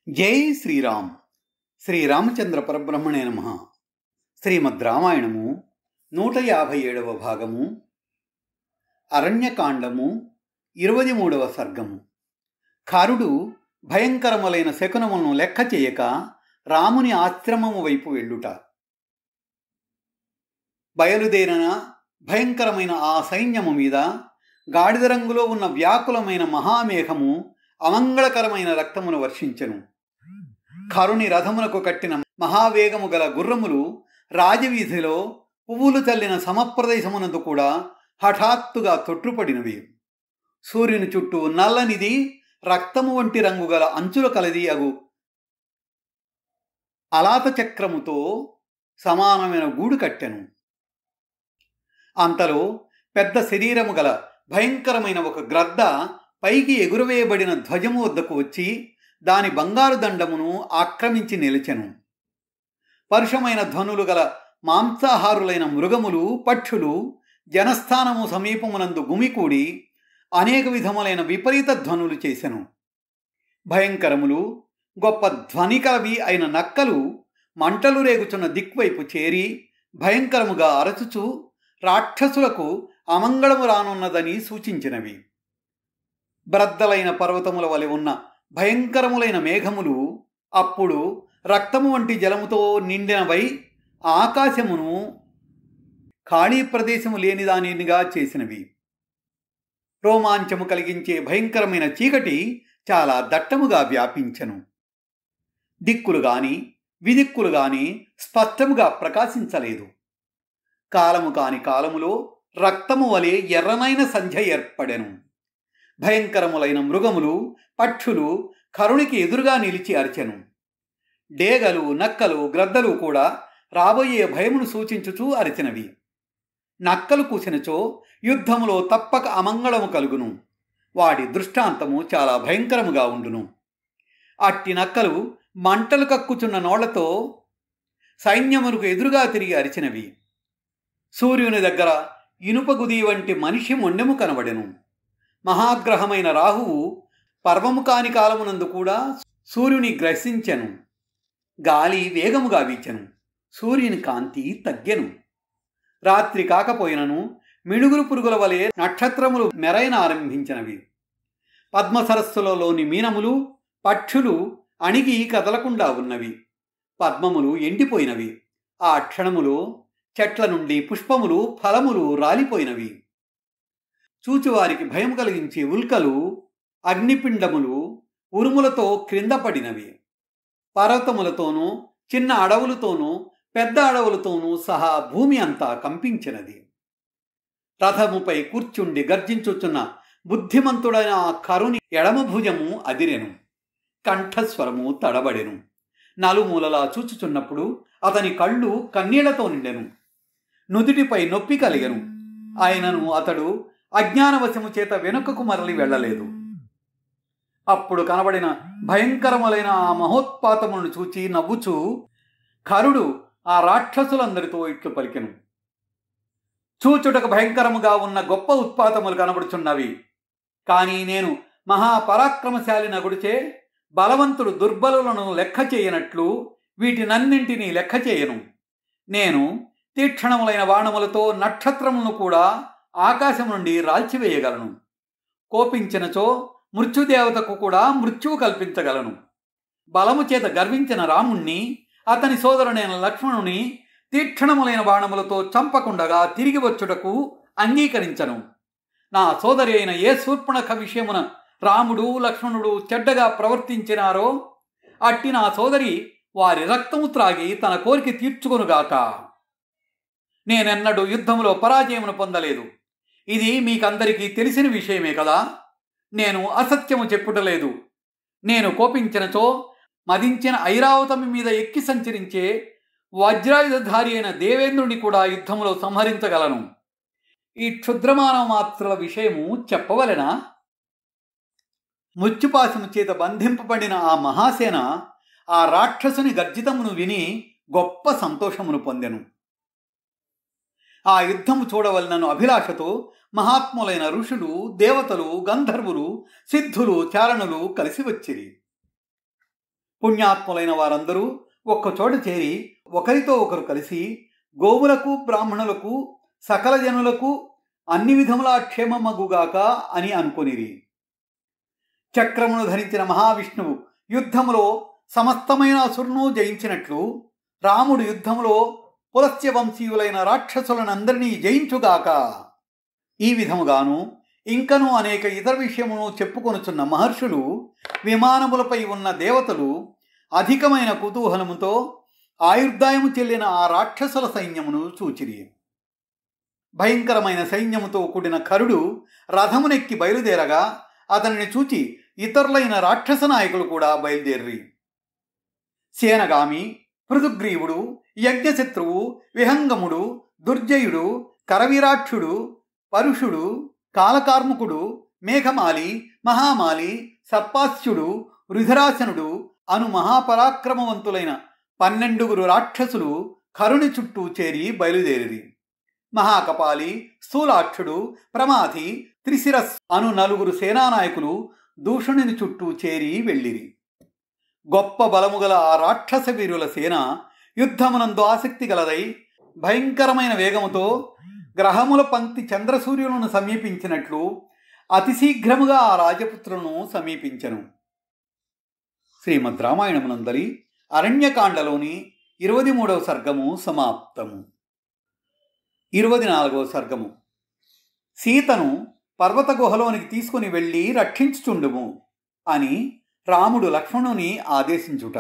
జై శ్రీరామ్ శ్రీరామచంద్ర పరబ్రహ్మణే నమ శ్రీమద్ రామాయణము నూట యాభై ఏడవ భాగము అరణ్యకాండము ఇరవై మూడవ సర్గము కారుడు భయంకరములైన శకునములను లెక్క చేయక రాముని ఆశ్రమము వైపు వెళ్ళుట బయలుదేరిన భయంకరమైన ఆ సైన్యము మీద గాడిద రంగులో ఉన్న వ్యాకులమైన మహామేఘము అమంగళకరమైన రక్తమును వర్షించెను కరుని రథమునకు కట్టిన మహావేగము గల గుర్రములు రాజవీధిలో పువ్వులు చల్లిన సమప్రదేశమునందు కూడా హఠాత్తుగా తొట్టుపడినవి సూర్యుని చుట్టూ నల్లనిది రక్తము వంటి రంగు గల అంచుల కలది అగు అలాత చక్రముతో సమానమైన గూడు కట్టెను అంతలో పెద్ద శరీరము గల భయంకరమైన ఒక గ్రద్ద పైకి ఎగురవేయబడిన ధ్వజము వద్దకు వచ్చి దాని బంగారు దండమును ఆక్రమించి నిలిచెను పరుషమైన ధ్వనులు గల మాంసాహారులైన మృగములు పక్షులు జనస్థానము సమీపమునందు గుమికూడి అనేక విధములైన విపరీత ధ్వనులు చేసెను భయంకరములు గొప్ప ధ్వనికలవి అయిన నక్కలు మంటలు రేగుచున్న దిక్వైపు చేరి భయంకరముగా అరచుచు రాక్షసులకు అమంగళము రానున్నదని సూచించినవి బ్రద్దలైన పర్వతముల వలె ఉన్న భయంకరములైన మేఘములు అప్పుడు రక్తము వంటి జలముతో నిండినవై ఆకాశమును ఖాళీ ప్రదేశము లేనిదానిగా చేసినవి రోమాంచము కలిగించే భయంకరమైన చీకటి చాలా దట్టముగా వ్యాపించెను దిక్కులు గాని విదిక్కులు గాని స్పష్టముగా ప్రకాశించలేదు కాలము కాని కాలములో రక్తము వలె ఎర్రనైన సంధ్య ఏర్పడెను భయంకరములైన మృగములు పక్షులు కరుణికి ఎదురుగా నిలిచి అరిచెను డేగలు నక్కలు గ్రద్దలు కూడా రాబోయే భయమును సూచించుచూ అరిచినవి నక్కలు కూసినచో యుద్ధములో తప్పక అమంగళము కలుగును వాడి దృష్టాంతము చాలా భయంకరముగా ఉండును అట్టి నక్కలు మంటలు కక్కుచున్న నోళ్లతో సైన్యమునకు ఎదురుగా తిరిగి అరిచినవి సూర్యుని దగ్గర ఇనుపగుది వంటి మనిషి మొండెము కనబడెను మహాగ్రహమైన రాహువు పర్వము కాని కాలమునందు కూడా సూర్యుని గ్రసించెను గాలి వేగముగా వీచెను సూర్యుని కాంతి తగ్గెను రాత్రి కాకపోయినను మిణుగురు పురుగుల వలె నక్షత్రములు మెరైన ఆరంభించినవి పద్మసరస్సులలోని మీనములు పక్షులు అణిగి కదలకుండా ఉన్నవి పద్మములు ఎండిపోయినవి ఆ క్షణములో చెట్ల నుండి పుష్పములు ఫలములు రాలిపోయినవి చూచువారికి భయం కలిగించే ఉల్కలు అగ్నిపిండములు ఉరుములతో క్రింద పడినవి పర్వతములతోనూ చిన్న అడవులతోనూ పెద్ద అడవులతోనూ సహా భూమి అంతా కంపించినది రథముపై కూర్చుండి గర్జించుచున్న బుద్ధిమంతుడైన ఆ కరుని ఎడమ భుజము అదిరెను కంఠస్వరము తడబడెను నలుమూలలా చూచుచున్నప్పుడు అతని కళ్ళు కన్నీళ్లతో నిండెను నుదుటిపై నొప్పి కలిగెను ఆయనను అతడు అజ్ఞానవశము చేత వెనుకకు మరలి వెళ్ళలేదు అప్పుడు కనబడిన భయంకరములైన ఆ మహోత్పాతములను చూచి నవ్వుచూ కరుడు ఆ రాక్షసులందరితో ఇట్లు పలికెను చూచుటకు భయంకరముగా ఉన్న గొప్ప ఉత్పాతములు కనబడుచున్నవి కానీ నేను మహాపరాక్రమశాలి నగుడిచే బలవంతుడు దుర్బలులను లెక్క చేయనట్లు వీటినన్నింటినీ లెక్క చేయను నేను తీక్షణములైన బాణములతో నక్షత్రములను కూడా ఆకాశం నుండి రాల్చివేయగలను కోపించినచో మృత్యుదేవతకు కూడా మృత్యువు కల్పించగలను బలము చేత గర్వించిన రాముణ్ణి అతని సోదరుడైన లక్ష్మణుని తీక్షణములైన బాణములతో చంపకుండగా తిరిగి వచ్చుటకు అంగీకరించను నా సోదరి అయిన ఏ శూర్పణఖ విషయమున రాముడు లక్ష్మణుడు చెడ్డగా ప్రవర్తించినారో అట్టి నా సోదరి వారి రక్తము త్రాగి తన కోరిక తీర్చుకొనుగాక నేనెన్నడూ యుద్ధములో పరాజయమును పొందలేదు ఇది మీకందరికీ తెలిసిన విషయమే కదా నేను అసత్యము చెప్పుటలేదు నేను కోపించినచో మదించిన ఐరావతమి మీద ఎక్కి సంచరించే వజ్రాయుధధారి అయిన దేవేంద్రుని కూడా యుద్ధములో సంహరించగలను ఈ క్షుద్రమానవ మాత్రుల విషయము చెప్పవలెనా మృత్యుపాశము చేత బంధింపబడిన ఆ మహాసేన ఆ రాక్షసుని గర్జితమును విని గొప్ప సంతోషమును పొందెను ఆ యుద్ధము చూడవలనను అభిలాషతో మహాత్ములైన ఋషులు దేవతలు గంధర్వులు సిద్ధులు చారణులు కలిసి వచ్చిరి పుణ్యాత్ములైన వారందరూ ఒక్కచోట చేరి ఒకరితో ఒకరు కలిసి గోవులకు బ్రాహ్మణులకు సకల జనులకు అన్ని విధములా క్షేమమగుగాక అని అనుకొనిరి చక్రమును ధరించిన మహావిష్ణువు యుద్ధములో సమస్తమైన అసురును జయించినట్లు రాముడు యుద్ధములో పులస్య వంశీయులైన రాక్షసులనందరినీ జయించుగాక ఈ విధముగాను ఇంకను అనేక ఇతర విషయమును చెప్పుకొనుచున్న మహర్షులు విమానములపై ఉన్న దేవతలు అధికమైన కుతూహలముతో ఆయుర్దాయము చెల్లిన ఆ రాక్షసుల సైన్యమును చూచిరి భయంకరమైన సైన్యముతో కూడిన కరుడు రథమునెక్కి బయలుదేరగా అతనిని చూచి ఇతరులైన రాక్షస నాయకులు కూడా బయలుదేరి సేనగామి పృథుగ్రీవుడు యజ్ఞశత్రువు విహంగముడు దుర్జయుడు కరవిరాక్షుడు పరుషుడు కాలకార్ముకుడు మేఘమాలి మహామాలి సర్పాస్యుడు రుధిరాసనుడు అను మహాపరాక్రమవంతులైన పన్నెండుగురు రాక్షసులు కరుని చుట్టూ చేరి బయలుదేరిరి మహాకపాలి స్థూలాక్షుడు ప్రమాథి త్రిశిరస్ అను నలుగురు సేనానాయకులు దూషణుని చుట్టూ చేరి వెళ్ళిరి గొప్ప బలముగల ఆ రాక్షస వీరుల సేన యుద్ధమునందు ఆసక్తి గలదై భయంకరమైన వేగముతో గ్రహముల పంక్తి చంద్రసూర్యులను సమీపించినట్లు అతి శీఘ్రముగా ఆ రాజపుత్రులను సమీపించను శ్రీమద్ రామాయణమునందరి అరణ్యకాండలోని ఇరవై మూడవ సర్గము సమాప్తము ఇరవై నాలుగవ సర్గము సీతను పర్వత గుహలోనికి తీసుకుని వెళ్ళి రక్షించుచుండుము అని రాముడు లక్ష్మణుని ఆదేశించుట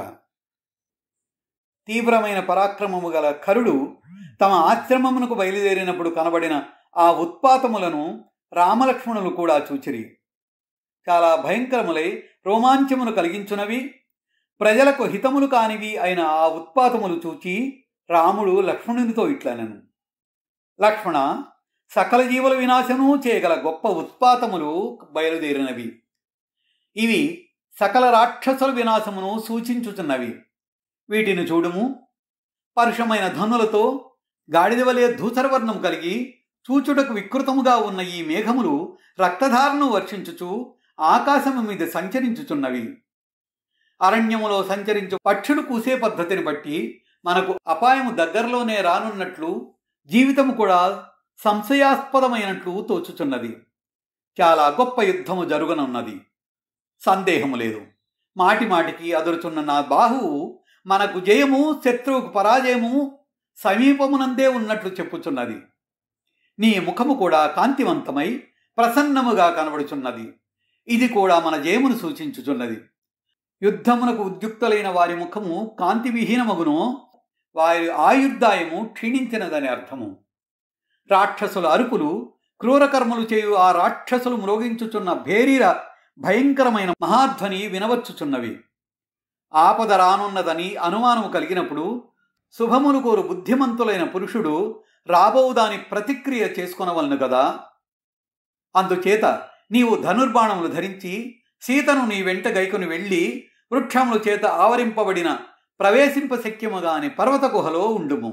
తీవ్రమైన పరాక్రమము గల కరుడు తమ ఆశ్రమమునకు బయలుదేరినప్పుడు కనబడిన ఆ ఉత్పాతములను రామలక్ష్మణులు కూడా చూచిరి చాలా భయంకరములై రోమాంచమును కలిగించునవి ప్రజలకు హితములు కానివి అయిన ఆ ఉత్పాతములు చూచి రాముడు లక్ష్మణునితో ఇట్లనను లక్ష్మణ సకల జీవుల వినాశము చేయగల గొప్ప ఉత్పాతములు బయలుదేరినవి ఇవి సకల రాక్షసుల వినాశమును సూచించుచున్నవి వీటిని చూడుము పరుషమైన ధనులతో గాడిదవలే ధూసరవర్ణం కలిగి చూచుటకు వికృతముగా ఉన్న ఈ మేఘములు రక్తధారను వర్షించుచు ఆకాశము మీద సంచరించుచున్నవి అరణ్యములో సంచరించు పక్షులు కూసే పద్ధతిని బట్టి మనకు అపాయము దగ్గరలోనే రానున్నట్లు జీవితము కూడా సంశయాస్పదమైనట్లు తోచుచున్నది చాలా గొప్ప యుద్ధము జరుగునున్నది సందేహము లేదు మాటి మాటికి అదురుచున్న నా బాహువు మనకు జయము శత్రువుకు పరాజయము సమీపమునందే ఉన్నట్లు చెప్పుచున్నది నీ ముఖము కూడా కాంతివంతమై ప్రసన్నముగా కనబడుచున్నది ఇది కూడా మన జయమును సూచించుచున్నది యుద్ధమునకు ఉద్యుక్తులైన వారి ముఖము కాంతి విహీనమగును వారి ఆయుర్దాయము క్షీణించినదని అర్థము రాక్షసుల అరుపులు క్రూరకర్మలు చేయు ఆ రాక్షసులు మ్రోగించుచున్న భేరీర భయంకరమైన మహాధ్వని వినవచ్చుచున్నవి ఆపద రానున్నదని అనుమానము కలిగినప్పుడు శుభములు కోరు బుద్ధిమంతులైన పురుషుడు రాబో దాని ప్రతిక్రియ చేసుకొనవలను కదా అందుచేత నీవు ధనుర్బాణములు ధరించి సీతను నీ వెంట గైకొని వెళ్ళి వృక్షముల చేత ఆవరింపబడిన ప్రవేశింపశక్యముగాని పర్వత గుహలో ఉండుము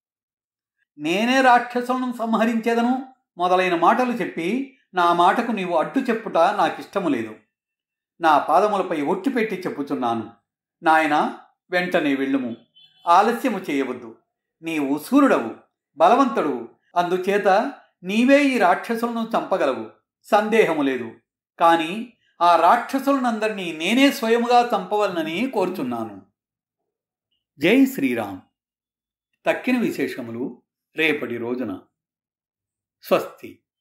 నేనే రాక్షసులను సంహరించేదను మొదలైన మాటలు చెప్పి నా మాటకు నీవు అడ్డు చెప్పుట నాకిష్టము లేదు నా పాదములపై ఒట్టి పెట్టి చెప్పుచున్నాను నాయన వెంటనే వెళ్ళుము ఆలస్యము చేయవద్దు నీవు సూర్యుడవు బలవంతుడు అందుచేత నీవే ఈ రాక్షసులను చంపగలవు సందేహము లేదు కానీ ఆ రాక్షసులనందరినీ నేనే స్వయముగా చంపవలనని కోరుచున్నాను జై శ్రీరామ్ తక్కిన విశేషములు రేపటి రోజున స్వస్తి